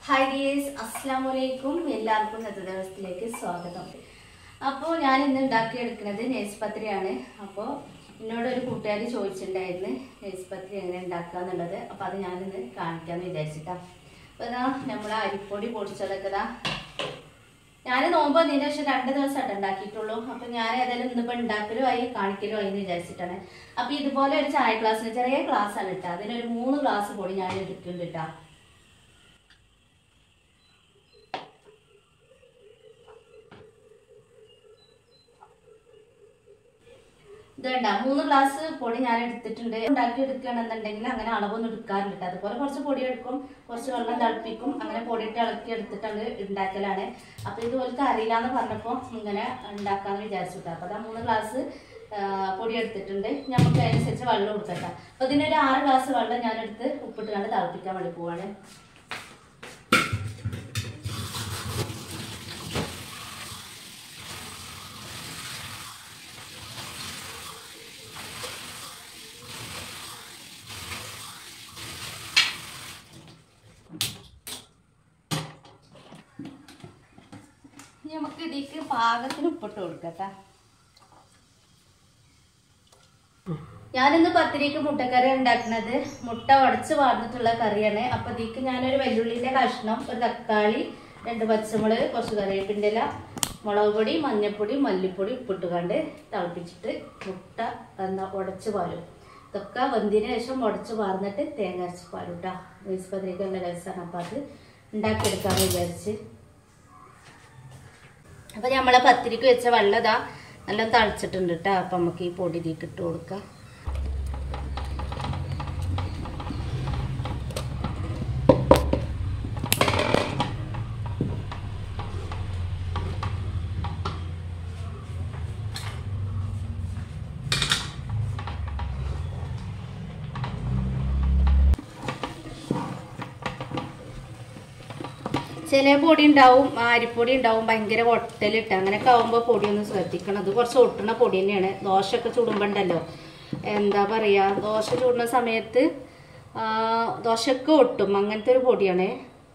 Hi dears അസ്സാം വലൈക്കും എല്ലാവർക്കും ഇന്നത്തെ ദിവസത്തിലേക്ക് സ്വാഗതം അപ്പോൾ ഞാൻ ഇന്ന് ഉണ്ടാക്കിയെടുക്കുന്നത് നേഴ്സ് പത്രിയാണ് അപ്പോൾ എന്നോട് ഒരു കൂട്ടുകാരി ചോദിച്ചിട്ടുണ്ടായിരുന്നു നേഴ്സ് പത്രി എങ്ങനെ ഉണ്ടാക്കുക എന്നുള്ളത് അപ്പോൾ അത് ഞാനിന്ന് കാണിക്കാമെന്ന് വിചാരിച്ചിട്ടാണ് അപ്പോൾ ഇതാ നമ്മൾ അരിപ്പൊടി പൊടിച്ചതൊക്കെ ഇതാ ഞാൻ നോമ്പ് വന്നതിന് ശേഷം രണ്ട് ദിവസമായിട്ട് ഉണ്ടാക്കിയിട്ടുള്ളൂ അപ്പൊ ഞാൻ ഏതായാലും ഇന്നിപ്പോ ഉണ്ടാക്കലും ആയി കാണിക്കലും ആയി എന്ന് വിചാരിച്ചിട്ടാണ് അപ്പൊ ഇതുപോലെ ഒരു ചായ ഗ്ലാസ്സിന് ചെറിയ ഗ്ലാസ് ആണ് ഇട്ടാ അതിനൊരു മൂന്ന് ഗ്ലാസ് പൊടി ഞാൻ എടുക്കുന്നുണ്ട് ഇട്ടാ ഇത് വേണ്ട മൂന്ന് ഗ്ലാസ് പൊടി ഞാൻ എടുത്തിട്ടുണ്ട് ഉണ്ടാക്കി എടുക്കുകയാണെന്നുണ്ടെങ്കിൽ അങ്ങനെ അളവൊന്നും എടുക്കാറില്ല ട്ടോ. അതുപോലെ കുറച്ച് പൊടി എടുക്കും കുറച്ച് വെള്ളം തിളപ്പിക്കും അങ്ങനെ പൊടിയിട്ട് ഇളക്കി എടുത്തിട്ടാണ് ഉണ്ടാക്കലാണ് അപ്പൊ ഇതുപോലത്തെ അറിയില്ല എന്ന് പറഞ്ഞപ്പോൾ ഇങ്ങനെ ഉണ്ടാക്കാന്ന് വിചാരിച്ചു ട്ടോ. അപ്പൊ അതാ മൂന്ന് ഗ്ലാസ് ആ, പൊടി എടുത്തിട്ടുണ്ട് നമുക്ക് അതിനനുസരിച്ച് വെള്ളം കൊടുക്കട്ടെ അപ്പൊ ഇതിനൊരു ആറ് ഗ്ലാസ് വെള്ളം ഞാൻ എടുത്ത് ഉപ്പിട്ട് കണ്ട് തിളപ്പിക്കാൻ വേണ്ടി പോവാണ് ഇനി നമുക്ക് ഇതിക്ക് പാകത്തിന് ഉപ്പിട്ട് കൊടുക്കട്ടെ ഞാനിന്ന് പത്തിരിക്ക് മുട്ടക്കറി ഉണ്ടാക്കുന്നത് മുട്ട ഉടച്ച് വാർന്നിട്ടുള്ള കറിയാണ് അപ്പൊ ഇതിക്ക് ഞാനൊരു വെല്ലുള്ളിന്റെ കഷ്ണം ഒരു തക്കാളി രണ്ട് പച്ചമുളക് കുറച്ച് കറിവേപ്പിൻ്റെ ഇല മുളക് പൊടി മഞ്ഞൾപ്പൊടി മല്ലിപ്പൊടി ഉപ്പിട്ട് കണ്ട് തിളപ്പിച്ചിട്ട് മുട്ട എന്താ ഉടച്ച് പാലും ഇതൊക്കെ വെന്തിന് ശേഷം ഉടച്ച് പാർന്നിട്ട് തേങ്ങ അരച്ച് പാലും കേട്ടോ റൈസ് പത്തിരിക്ക് നല്ല രസമാണ് അപ്പം അത് ഉണ്ടാക്കിയെടുക്കാമെന്ന് വിചാരിച്ച് അപ്പൊ നമ്മളെ പത്തിരിക്ക് വെച്ച വെള്ളം ഇതാ നല്ല തളിച്ചിട്ടുണ്ട് കേട്ടോ അപ്പൊ നമുക്ക് ഈ പൊടി ഇതിലേക്ക് ഇട്ട് കൊടുക്കാം ചില പൊടി ഉണ്ടാവും അരിപ്പൊടി ഉണ്ടാവും ഭയങ്കര ഒട്ടലിട്ട് അങ്ങനെയൊക്കെ ആവുമ്പോൾ പൊടി ഒന്ന് ശ്രദ്ധിക്കണം അത് കുറച്ച് ഒട്ടുന്ന പൊടി തന്നെയാണ് ദോശയൊക്കെ ചുടുമ്പോണ്ടല്ലോ എന്താ പറയുക ദോശ ചുടുന്ന സമയത്ത് ആ, ദോശയൊക്കെ ഒട്ടും അങ്ങനത്തെ ഒരു പൊടിയാണ്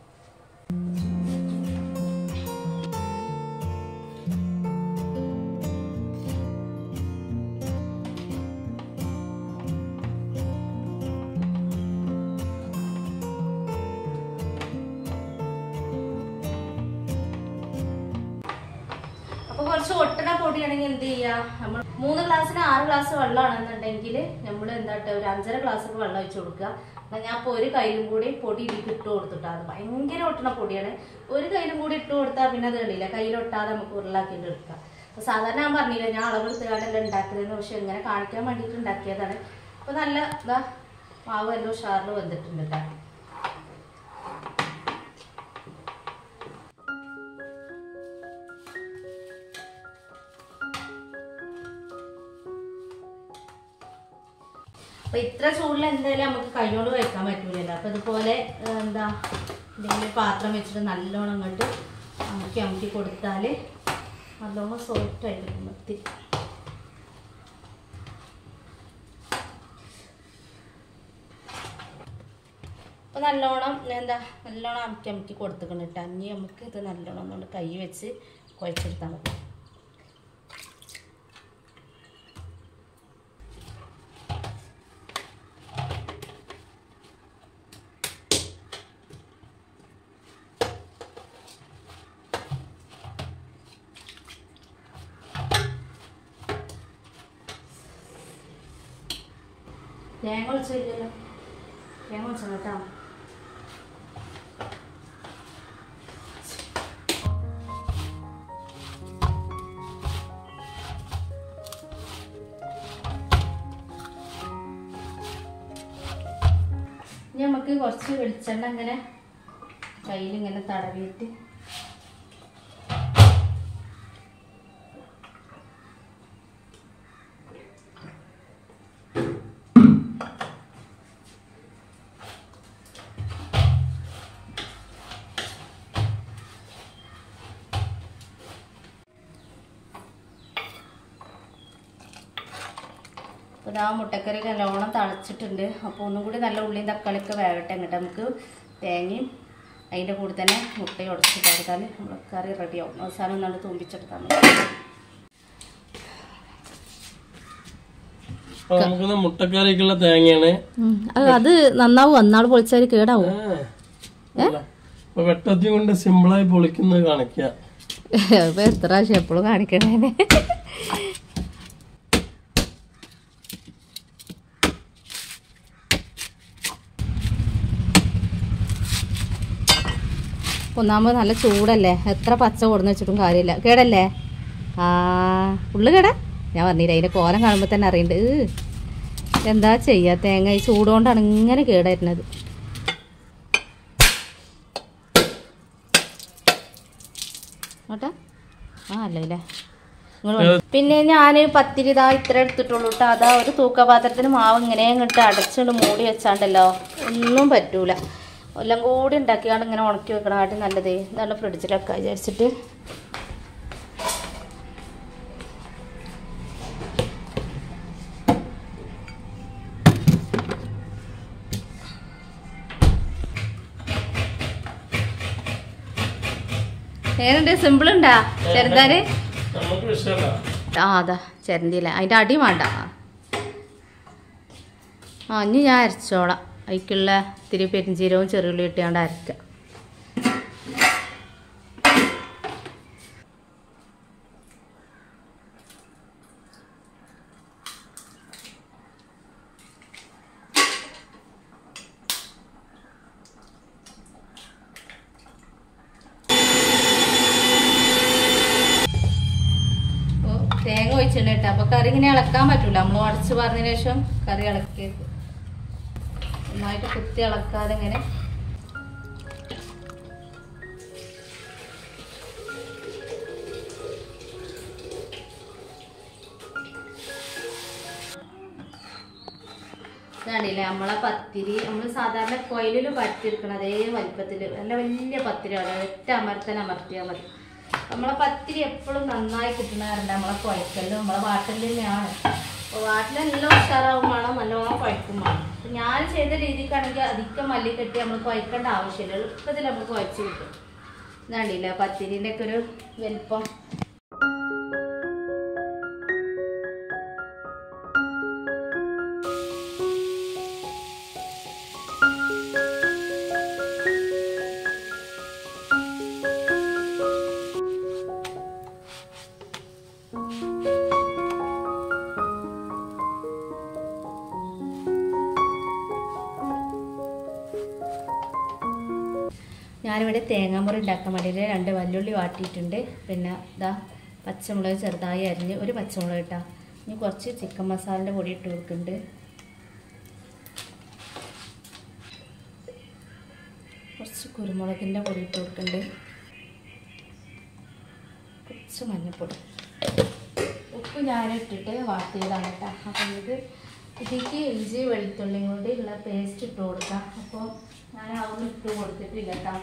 അപ്പൊ കുറച്ച് ഒട്ടണ പൊടിയാണെങ്കിൽ എന്ത് ചെയ്യാ നമ്മൾ മൂന്ന് ഗ്ലാസ്സിന് ആറ് ഗ്ലാസ് വെള്ളമാണെന്നുണ്ടെങ്കിൽ നമ്മൾ എന്താട്ടെ ഒരു അഞ്ചര ഗ്ലാസ് വെള്ളം ഒഴിച്ചു കൊടുക്കുക എന്നാ ഞാൻ ഇപ്പൊ ഒരു കയ്യിലും കൂടി പൊടി ഇതിലേക്ക് ഇട്ട് കൊടുത്തിട്ടാ അത് ഭയങ്കര ഒട്ടണ പൊടിയാണ് ഒരു കയ്യിലും കൂടി ഇട്ട് കൊടുത്താൽ പിന്നെ അത് കളിയില്ല കയ്യിലൊട്ടാതെ നമുക്ക് ഉരുളാക്കിയിട്ട് എടുക്കാം അപ്പൊ സാധാരണ ഞാൻ പറഞ്ഞില്ല ഞാൻ അളവെടുത്തുകാണ്ടല്ല ഉണ്ടാക്കുന്നതെന്ന് പക്ഷെ ഇങ്ങനെ കാണിക്കാൻ വേണ്ടിയിട്ട് ഉണ്ടാക്കിയതാണ് അപ്പൊ നല്ല ഇതാ മാവ് എല്ലാം ഉഷാറിൽ വന്നിട്ടുണ്ട് കേട്ടോ അപ്പൊ ഇത്ര ചൂടിൽ എന്തായാലും നമുക്ക് കൈയോട് കഴിക്കാൻ പറ്റൂലല്ലോ അപ്പൊ ഇതുപോലെ ഏഹ്, എന്താ എന്തെങ്കിലും പാത്രം വെച്ചിട്ട് നല്ലോണം അങ്ങോട്ട് അമുക്കി അമുക്കി കൊടുത്താൽ നല്ലോണം സോഫ്റ്റ് ആയിട്ട് മത്തി അപ്പൊ നല്ലോണം എന്താ നല്ലോണം അമുക്കി അമുക്കി കൊടുത്തുക്കണം കേട്ടോ അഞ്ഞി നമുക്ക് ഇത് നല്ലോണം ഒന്നുകൊണ്ട് കൈ വെച്ച് കുഴച്ചെടുത്താൽ മതി തേങ്ങ ഒളിച്ചില്ലല്ലോ തേങ്ങ ഒളിച്ചു കേട്ടോ ഇനി നമുക്ക് കുറച്ച് വെളിച്ചെണ്ണ ഇങ്ങനെ കയ്യിൽ ഇങ്ങനെ തടവിയിട്ട് അപ്പോൾ ആ മുട്ടക്കറി നല്ലോണം തളച്ചിട്ടുണ്ട് അപ്പോൾ ഒന്നും കൂടി നല്ല ഉള്ളിയും തക്കാളിയൊക്കെ വേകട്ടെ എന്നിട്ട് നമുക്ക് തേങ്ങയും അതിൻ്റെ കൂടെ തന്നെ മുട്ട ഉടച്ചിട്ട് കൊടുത്താൽ നമ്മൾ കറി റെഡിയാവും അവസാനം ഒന്നാണ് തൂമ്പിച്ചെടുത്താൽ മതി അപ്പൊ നമുക്കിന്ന് മുട്ടക്കറിക്കുള്ള തേങ്ങയാണ് അത് നന്നാവും അന്നാൾ പൊളിച്ചാൽ കേടാവും ആ. അല്ല. അപ്പൊ വെട്ടത്തി കൊണ്ട് സിമ്പിളായി പൊളിക്കുന്നത് കാണിക്കുക ഇപ്പൊ എത്ര പ്രാവശ്യം എപ്പോഴും കാണിക്കണേ ഒന്നാമത് നല്ല ചൂടല്ലേ എത്ര പച്ച കൊടുന്ന് വെച്ചിട്ടും കാര്യമില്ല കേടല്ലേ ആ ഉള്ളു കേടാ ഞാൻ പറഞ്ഞില്ല അതിന്റെ കോലം കാണുമ്പോൾ തന്നെ അറിയണ്ട് ഏ, എന്താ ചെയ്യാ തേങ്ങ ഈ ചൂടുകൊണ്ടാണ് ഇങ്ങനെ കേടായിരുന്നത് ഓട്ടെ ആ അല്ലേ പിന്നെ ഞാൻ പത്തിരി ഇതാ ഇത്ര എടുത്തിട്ടുള്ളൂ കേട്ടോ അതാ ഒരു തൂക്കപാത്രത്തിന് മാവ് ഇങ്ങനെ ഇങ്ങോട്ട് അടച്ചുകൊണ്ട് മൂടി വെച്ചാണ്ടല്ലോ ഒന്നും പറ്റൂല എല്ലാം കൂടി ഉണ്ടാക്കിയാണ് ഇങ്ങനെ ഉണക്കി വെക്കണമായിട്ട് നല്ലത് ഇതാണ് ഫ്രിഡ്ജിലൊക്കെ വിചാരിച്ചിട്ട് എങ്ങനെയുണ്ട് സിമ്പിൾ ഉണ്ടാ ചെറുതാര് നമുക്ക് വിഷയമല്ല ആ അതാ ചെരണ്ടിയില്ല അതിൻ്റെ അടി വേണ്ട ആ ഇനി ഞാൻ അരച്ചോളാം അതിക്കുള്ള ഇത്തിരി പെരിഞ്ചീരവും ചെറുള്ളി ഇട്ടുകൊണ്ട് അരക്കാം ഓ, തേങ്ങ ഒഴിച്ചിട്ടുണ്ട് കേട്ടോ അപ്പൊ കറി ഇങ്ങനെ ഇളക്കാൻ പറ്റൂല നമ്മൾ ഉടച്ച് പറഞ്ഞതിന് ശേഷം കറി ഇളക്കിയത് നന്നായിട്ട് കുത്തി ഇളക്കാതെ ഇങ്ങനെ ഇതാണില്ലേ നമ്മളെ പത്തിരി നമ്മൾ സാധാരണ കൊയിലിൽ പരത്തിയെടുക്കണം അതേ വലിപ്പത്തിൽ നല്ല വലിയ പത്തിരിയാണ് ഒറ്റ അമർത്തൽ അമർത്തിയാൽ മതി നമ്മളെ പത്തിരി എപ്പോഴും നന്നായി കിട്ടണാറുണ്ട് നമ്മളെ കുഴക്കലും നമ്മളെ വാട്ടൽ തന്നെയാണ് അപ്പോൾ വാട്ടിൽ നല്ല ഉഷാറാവും വേണം നല്ലോണം കുഴക്കും വേണം അപ്പം ഞാൻ ചെയ്ത രീതിക്കാണെങ്കിൽ അധികം മല്ലി കെട്ടി നമ്മൾ കുഴക്കേണ്ട ആവശ്യമില്ല എളുപ്പത്തിൽ നമുക്ക് കുഴച്ച് കിട്ടും ഇതാണ്ടില്ല പത്തിരിൻ്റെ ഒക്കെ ഒരു വലിപ്പം ഞാനിവിടെ തേങ്ങാമുറി ഉണ്ടാക്കാൻ വേണ്ടിയിട്ട് രണ്ട് വല്ലുള്ളി വാട്ടിയിട്ടുണ്ട് പിന്നെ ഇതാ പച്ചമുളക് ചെറുതായി അരിഞ്ഞ് ഒരു പച്ചമുളക് ഇട്ടാ ഇനി കുറച്ച് ചിക്കൻ മസാലൻ്റെ പൊടി ഇട്ട് കൊടുക്കുന്നുണ്ട് കുറച്ച് കുരുമുളകിൻ്റെ പൊടി ഇട്ട് കൊടുക്കുന്നുണ്ട് കുറച്ച് മഞ്ഞൾപ്പൊടി ഉപ്പ് ഞാനിട്ടിട്ട് വാട്ടിയതാണ് കേട്ടോ അപ്പം ഇത് ഇതിലേക്ക് ഇഞ്ചി വെളുത്തുള്ളിയും കൂടി ഉള്ള പേസ്റ്റ് ഇട്ട് കൊടുക്കാം അപ്പോൾ ഞാൻ അതൊന്നും ഇട്ട് കൊടുത്തിട്ടില്ല കേട്ടോ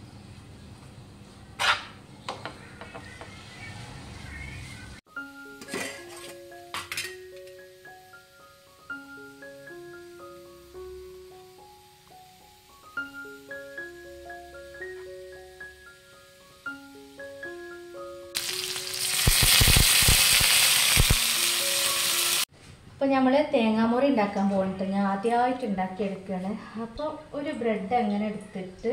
അപ്പോൾ നമ്മൾ തേങ്ങാമുറി ഉണ്ടാക്കാൻ പോകുന്നുണ്ട് ഞാൻ ആദ്യമായിട്ട് ഉണ്ടാക്കിയെടുക്കുകയാണ് അപ്പോൾ ഒരു ബ്രെഡ് അങ്ങനെ എടുത്തിട്ട്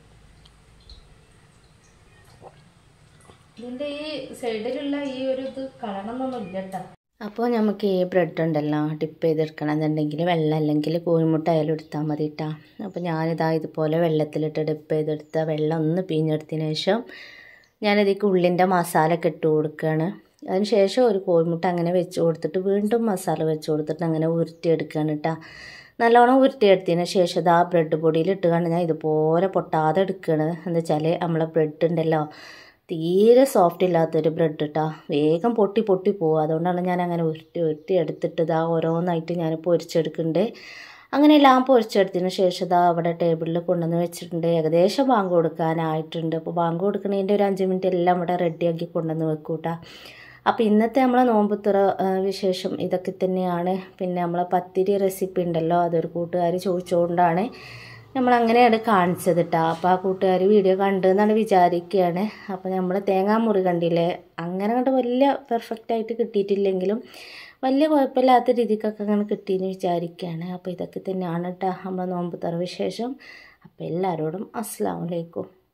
ഇതിൻ്റെ ഈ സൈഡിലുള്ള ഈ ഒരു ഇത് കളണമെന്നൊന്നും ഇല്ല കേട്ടോ അപ്പോൾ നമുക്ക് ഈ ബ്രെഡ് ഉണ്ടല്ലോ ഡിപ്പ് ചെയ്തെടുക്കണം എന്നുണ്ടെങ്കിൽ വെള്ളം അല്ലെങ്കിൽ കോഴിമുട്ട ആയാലും എടുത്താൽ മതി കേട്ടോ അപ്പോൾ ഞാനിതാ ഇതുപോലെ വെള്ളത്തിലിട്ട് ഡിപ്പ് ചെയ്തെടുത്ത വെള്ളം ഒന്ന് പിഴിഞ്ഞെടുത്തതിന് ശേഷം ഞാനിതിക്ക് ഉള്ളിൻ്റെ മസാല ഒക്കെ ഇട്ട് കൊടുക്കുകയാണ് അതിന് ശേഷം ഒരു കോഴിമുട്ട അങ്ങനെ വെച്ച് കൊടുത്തിട്ട് വീണ്ടും മസാല വെച്ച് കൊടുത്തിട്ട് അങ്ങനെ ഉരുട്ടിയെടുക്കുകയാണ് കേട്ടോ നല്ലോണം ഉരുട്ടിയെടുത്തതിന് ശേഷം ഇത് ആ ബ്രെഡ് പൊടിയിൽ ഇട്ട് കണ്ട് ഞാൻ ഇതുപോലെ പൊട്ടാതെ എടുക്കുകയാണ് എന്താ വെച്ചാൽ നമ്മളെ ബ്രെഡ് ഉണ്ടല്ലോ തീരെ സോഫ്റ്റ് ഇല്ലാത്തൊരു ബ്രെഡ് ഇട്ടാ വേഗം പൊട്ടി പൊട്ടി പോകും അതുകൊണ്ടാണ് ഞാൻ അങ്ങനെ ഉരുട്ടി ഉരുട്ടി എടുത്തിട്ട് ഇതാ ഓരോന്നായിട്ട് ഞാൻ പൊരിച്ചെടുക്കുന്നുണ്ട് അങ്ങനെ എല്ലാം പൊരിച്ചെടുത്തതിന് ശേഷം ഇതാ അവിടെ ടേബിളിൽ കൊണ്ടുവന്ന് വെച്ചിട്ടുണ്ട് ഏകദേശം ബാങ്ക് കൊടുക്കാനായിട്ടുണ്ട് അപ്പോൾ ബാങ്ക് കൊടുക്കണതിൻ്റെ ഒരു അഞ്ച് മിനിറ്റ് എല്ലാം ഇവിടെ റെഡിയാക്കി കൊണ്ടുവന്ന് വെക്കൂട്ടാ അപ്പോൾ ഇന്നത്തെ നമ്മളെ നോമ്പുത്തുറ ആ, വിശേഷം ഇതൊക്കെ തന്നെയാണ് പിന്നെ നമ്മളെ പത്തിരി റെസിപ്പി ഉണ്ടല്ലോ അതൊരു കൂട്ടുകാർ ചോദിച്ചുകൊണ്ടാണ് നമ്മൾ അങ്ങനെയാണ് കാണിച്ചത് കേട്ടോ അപ്പോൾ ആ കൂട്ടുകാർ വീഡിയോ കണ്ടു എന്നാണ് വിചാരിക്കുകയാണ് അപ്പോൾ നമ്മൾ തേങ്ങാമുറി കണ്ടില്ലേ അങ്ങനെ കണ്ട് വലിയ പെർഫെക്റ്റ് ആയിട്ട് കിട്ടിയിട്ടില്ലെങ്കിലും വലിയ കുഴപ്പമില്ലാത്ത രീതിക്കൊക്കെ അങ്ങനെ കിട്ടിയെന്ന് വിചാരിക്കുകയാണ് അപ്പോൾ ഇതൊക്കെ തന്നെയാണ് കേട്ടോ നമ്മൾ നോമ്പ് തറ വിശേഷം അപ്പോൾ എല്ലാവരോടും അസ്സാം വലൈക്കും